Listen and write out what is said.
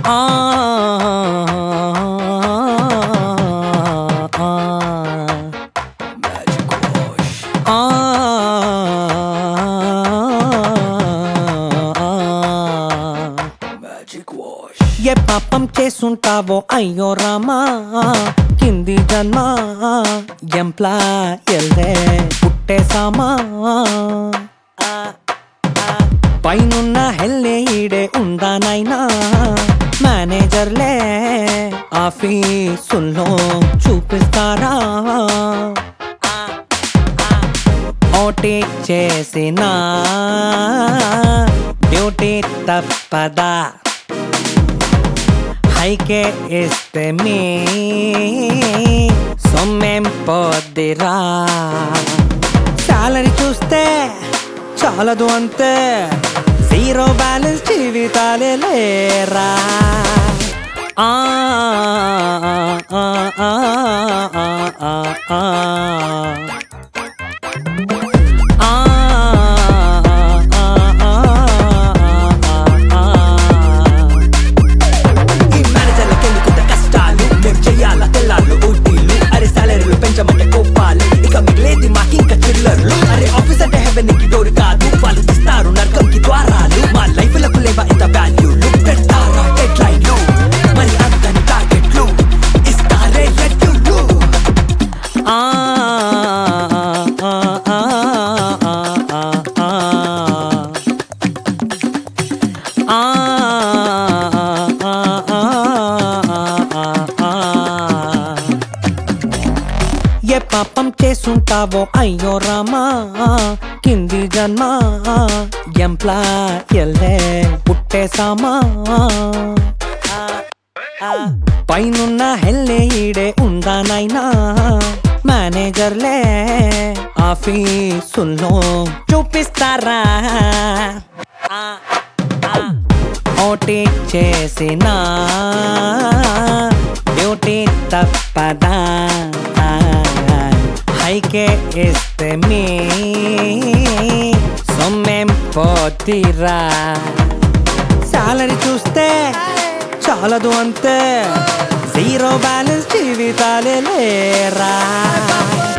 ఆ ఆ Magic Wash. ఆ Magic Wash. ఏ పాపం చేసుంటావో అయ్యో రామా కింది జన్మ ఎంప్లా ఎల్దే పుట్టేసామా పైనున్న హెల్లే ఈడే ఉందానైనా మేనేజర్లే ఆఫీసుల్లో చూపిస్తారా ఓటీ చేసిన డ్యూటీ తప్పదా హైకే ఇస్తే మీ సొమ్మేం పోద్దిరా సాలరీ చూస్తే చాలదు అంతే జీరో బ్యాలెన్స్ జీవితాలే లేరా ఆ ఆ, ఆ, ఆ, ఆ, ఆ. ఆ, ఆ, ఆ, ఆ, ఆ. ఈ మేనేజర్లకు ఎందుకుంత కష్టాలు మేము చెయ్యాలా తెల్లాళ్ళు ఊటీలు అరే సాలరీలు పెంచమంటే కోపాలు ఇక మిగిలేది మాకింక చిల్లర్లు అరే ఆఫీస్ అంటే హెవెన్ కి డోర్ కాదు వాళ్ళు ఇస్తారు నరకంకి ద్వారాలు మా లైఫ్ లకు లేవా ఇంత వాల్యూలు పెడతారా డెడ్ లైన్లు మరి అంతని టార్గెట్లు ఇస్తారే రెడ్యూలు ఆ ఆ, ఆ, ఆ, ఆ, ఆ. ఆ, ఆ, ఆ, ఆ, ఆ. ఏ పాపం చేసుంటావో అయ్యో రామా కింది జన్మ ఎంప్లా ఎల్దే పుట్టేసామా పైనున్న హెల్లే ఈడే ఉందానైనా మేనేజర్లే ఆఫీసుల్లో చూపిస్తారా ఓటీ చేసిన డ్యూటీ తప్పదా హైకే ఇస్తే మీ సొమ్మేం పోతీరా సాలరీ చూస్తే చాలదు అంతే జీరో బ్యాలెన్స్ జీవితాలే లేరా